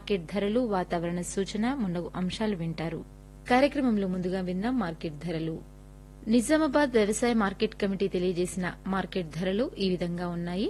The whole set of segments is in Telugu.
మార్కెట్ ధరలు వాతావరణ సూచన మున్నగు అంశాలు వింటారు కార్యక్రమంలో ముందుగా విందాం మార్కెట్ ధరలు నిజామాబాద్ వ్యవసాయ మార్కెట్ కమిటీ తెలియజేసిన మార్కెట్ ధరలు ఈ విధంగా ఉన్నాయి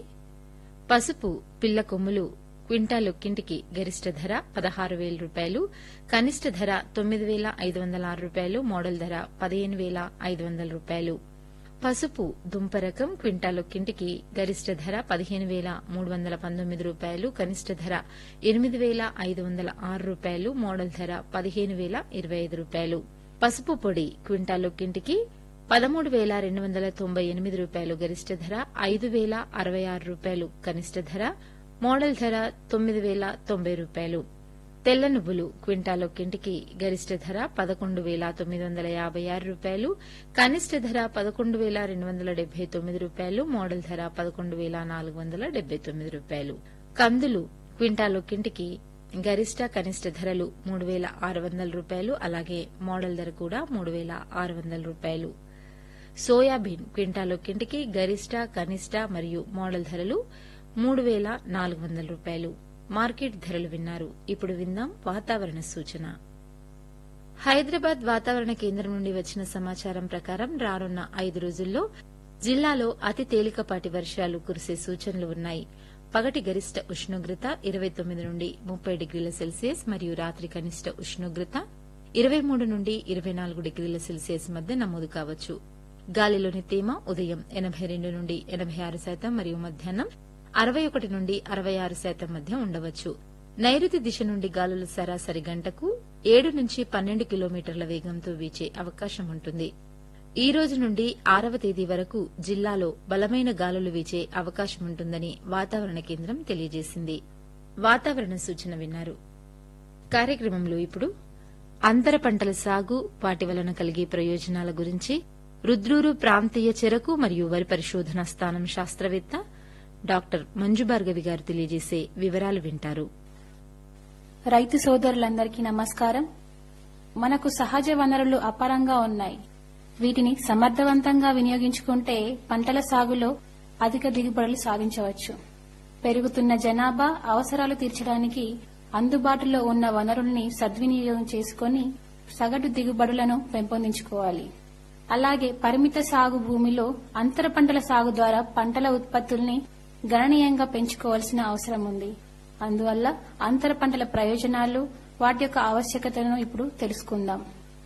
పసుపు పిల్ల కొమ్ములు క్వింటాలు కింటికి గరిష్ట ధర పదహారు వేల రూపాయలు కనిష్ట ధర తొమ్మిది వేల ఐదు వందల ఆరు రూపాయలు మోడల్ ధర పదిహేను వేల ఐదు వందల రూపాయలు పసుపు దుంప రకం క్వింటాలు కింటికి గరిష్ట ధర పదిహేను వేల మూడు వందల పంతొమ్మిది రూపాయలు కనిష్ట ధర ఎనిమిది వేల ఐదు వందల ఆరు రూపాయలు మోడల్ ధర పదిహేను వేల ఇరవై ఐదు రూపాయలు పసుపు పొడి క్వింటాలు కింటికి పదమూడు వేల రెండు వందల తొంభై ఎనిమిది రూపాయలు గరిష్ట ధర ఐదు వేల అరవై ఆరు రూపాయలు కనిష్ట ధర మోడల్ ధర తొమ్మిది వేల తొంభై రూపాయలు తెల్ల నువ్వులు క్వింటాలో కింటికి గరిష్ట ధర పదకొండు వేల తొమ్మిది వందల యాభై ఆరు రూపాయలు కనిష్ట ధర పదకొండు వేల రెండు వందల డెబ్బై తొమ్మిది రూపాయలు మోడల్ ధర పదకొండు వేల నాలుగు వందల డెబ్బై తొమ్మిది రూపాయలు కందులు క్వింటాలో కింటికి గరిష్ట కనిష్ట ధరలు మూడు వేల ఆరు వందల రూపాయలు అలాగే మోడల్ ధర కూడా మూడు వేల ఆరు వందల రూపాయలు సోయాబీన్ క్వింటాలో కింటికి గరిష్ట కనిష్ట మరియు మోడల్ ధరలు మూడు వేల నాలుగు వందల రూపాయలు మార్కెట్ ధరలు విన్నారు ఇప్పుడు విందాం వాతావరణ సూచన హైదరాబాద్ వాతావరణ కేంద్రం నుండి వచ్చిన సమాచారం ప్రకారం రానున్న ఐదు రోజుల్లో జిల్లాలో అతి తేలికపాటి వర్షాలు కురిసే సూచనలు ఉన్నాయి పగటి గరిష్ట ఉష్ణోగ్రత ఇరవై తొమ్మిది నుండి ముప్పై డిగ్రీల సెల్సియస్ మరియు రాత్రి కనిష్ట ఉష్ణోగ్రత ఇరవై మూడు నుండి ఇరవై నాలుగు డిగ్రీల సెల్సియస్ మధ్య నమోదు కావచ్చు గాలిలోని తేమ ఉదయం ఎనబై రెండు నుండి ఎనబై ఆరు శాతం మరియు మధ్యాహ్నం అరవై ఒకటి నుండి అరవై ఆరు శాతం మధ్య ఉండవచ్చు నైరుతి దిశ నుండి గాలులు సరాసరి గంటకు ఏడు నుంచి పన్నెండు కిలోమీటర్ల వేగంతో వీచే అవకాశం ఉంటుంది ఈ రోజు నుండి ఆరవ తేదీ వరకు జిల్లాలో బలమైన గాలులు వీచే అవకాశం ఉంటుందని వాతావరణ కేంద్రం తెలియజేసింది వాతావరణ సూచన విన్నారు కార్యక్రమంలో ఇప్పుడు అంతర పంటల సాగు వాటి వలన కలిగే ప్రయోజనాల గురించి రుద్రూరు ప్రాంతీయ చెరకు మరియు వరి పరిశోధనా స్థానం శాస్త్రవేత్త డాక్టర్ మంజు భార్గవి గారు తెలియజేసే వివరాలు వింటారు రైతు సోదరులందరికీ నమస్కారం మనకు సహజ వనరులు అపారంగా ఉన్నాయి వీటిని సమర్థవంతంగా వినియోగించుకుంటే పంటల సాగులో అధిక దిగుబడులు సాధించవచ్చు పెరుగుతున్న జనాభా అవసరాలు తీర్చడానికి అందుబాటులో ఉన్న వనరుల్ని సద్వినియోగం చేసుకుని సగటు దిగుబడులను పెంపొందించుకోవాలి అలాగే పరిమిత సాగు భూమిలో అంతర పంటల సాగు ద్వారా పంటల ఉత్పత్తుల్ని గణనీయంగా పెంచుకోవాల్సిన అవసరం ఉంది అందువల్ల అంతర పంటల ప్రయోజనాలు వాటి యొక్క ఆవశ్యకతను ఇప్పుడు తెలుసుకుందాం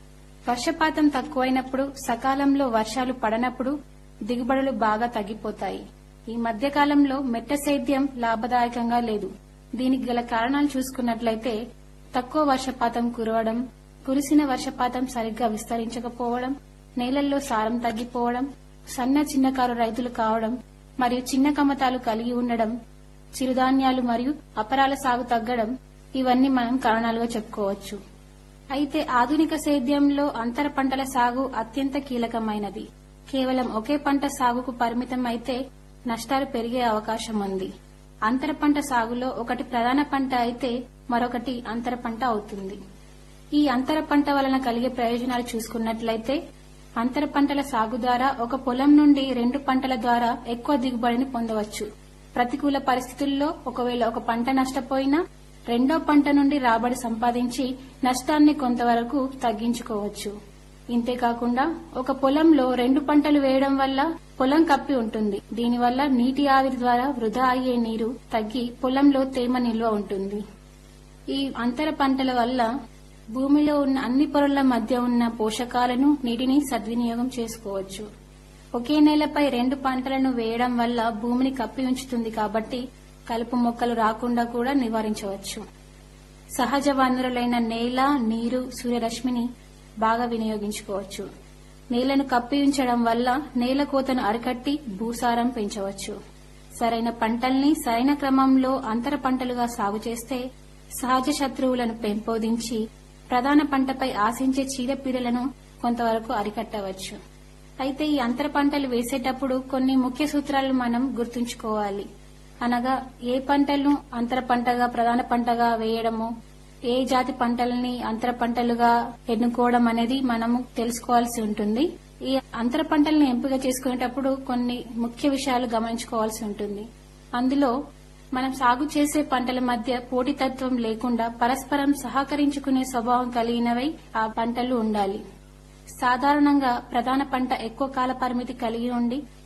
వర్షపాతం తక్కువైనప్పుడు సకాలంలో వర్షాలు పడనప్పుడు దిగుబడులు బాగా తగ్గిపోతాయి ఈ మధ్యకాలంలో మెట్ట సేద్యం లాభదాయకంగా లేదు దీనికి గల కారణాలు చూసుకున్నట్లయితే తక్కువ వర్షపాతం కురవడం కురిసిన వర్షపాతం సరిగ్గా విస్తరించకపోవడం నేలల్లో సారం తగ్గిపోవడం సన్న చిన్నకారు రైతులు కావడం మరియు చిన్న కమతాలు కలిగి ఉండడం చిరుధాన్యాలు మరియు అపరాల సాగు తగ్గడం ఇవన్నీ మనం కారణాలుగా చెప్పుకోవచ్చు అయితే ఆధునిక సేద్యంలో అంతర పంటల సాగు అత్యంత కీలకమైనది కేవలం ఒకే పంట సాగుకు పరిమితం అయితే నష్టాలు పెరిగే అవకాశం ఉంది అంతర పంట సాగులో ఒకటి ప్రధాన పంట అయితే మరొకటి అంతర పంట అవుతుంది ఈ అంతర పంట వలన కలిగే ప్రయోజనాలు చూసుకున్నట్లయితే అంతర పంటల సాగు ద్వారా ఒక పొలం నుండి రెండు పంటల ద్వారా ఎక్కువ దిగుబడిని పొందవచ్చు ప్రతికూల పరిస్థితుల్లో ఒకవేళ ఒక పంట నష్టపోయినా రెండో పంట నుండి రాబడి సంపాదించి నష్టాన్ని కొంతవరకు తగ్గించుకోవచ్చు ఇంతేకాకుండా ఒక పొలంలో రెండు పంటలు వేయడం వల్ల పొలం కప్పి ఉంటుంది దీనివల్ల నీటి ఆవిరి ద్వారా వృధా అయ్యే నీరు తగ్గి పొలంలో తేమ నిల్వ ఉంటుంది ఈ అంతర పంటల వల్ల భూమిలో ఉన్న అన్ని పొరల మధ్య ఉన్న పోషకాలను నీటిని సద్వినియోగం చేసుకోవచ్చు ఒకే నేలపై రెండు పంటలను వేయడం వల్ల భూమిని కప్పి ఉంచుతుంది కాబట్టి కలుపు మొక్కలు రాకుండా కూడా నివారించవచ్చు సహజ వనరులైన నేల నీరు సూర్యరశ్మిని బాగా వినియోగించుకోవచ్చు నేలను కప్పి ఉంచడం వల్ల నేల కోతను అరికట్టి భూసారం పెంచవచ్చు సరైన పంటల్ని సరైన క్రమంలో అంతర పంటలుగా సాగు చేస్తే సహజ శత్రువులను పెంపొందించి ప్రధాన పంటపై ఆశించే చీడపీడలను కొంతవరకు అరికట్టవచ్చు అయితే ఈ అంతర పంటలు వేసేటప్పుడు కొన్ని ముఖ్య సూత్రాలు మనం గుర్తుంచుకోవాలి అనగా ఏ పంటలను అంతర పంటగా ప్రధాన పంటగా వేయడము ఏ జాతి పంటలని అంతర పంటలుగా ఎన్నుకోవడం అనేది మనము తెలుసుకోవాల్సి ఉంటుంది ఈ అంతర పంటలను ఎంపిక చేసుకునేటప్పుడు కొన్ని ముఖ్య విషయాలు గమనించుకోవాల్సి ఉంటుంది అందులో మనం సాగు చేసే పంటల మధ్య పోటీతత్వం లేకుండా పరస్పరం సహకరించుకునే స్వభావం కలిగినవై ఆ పంటలు ఉండాలి సాధారణంగా ప్రధాన పంట ఎక్కువ కాల పరిమితి కలిగి ఉండి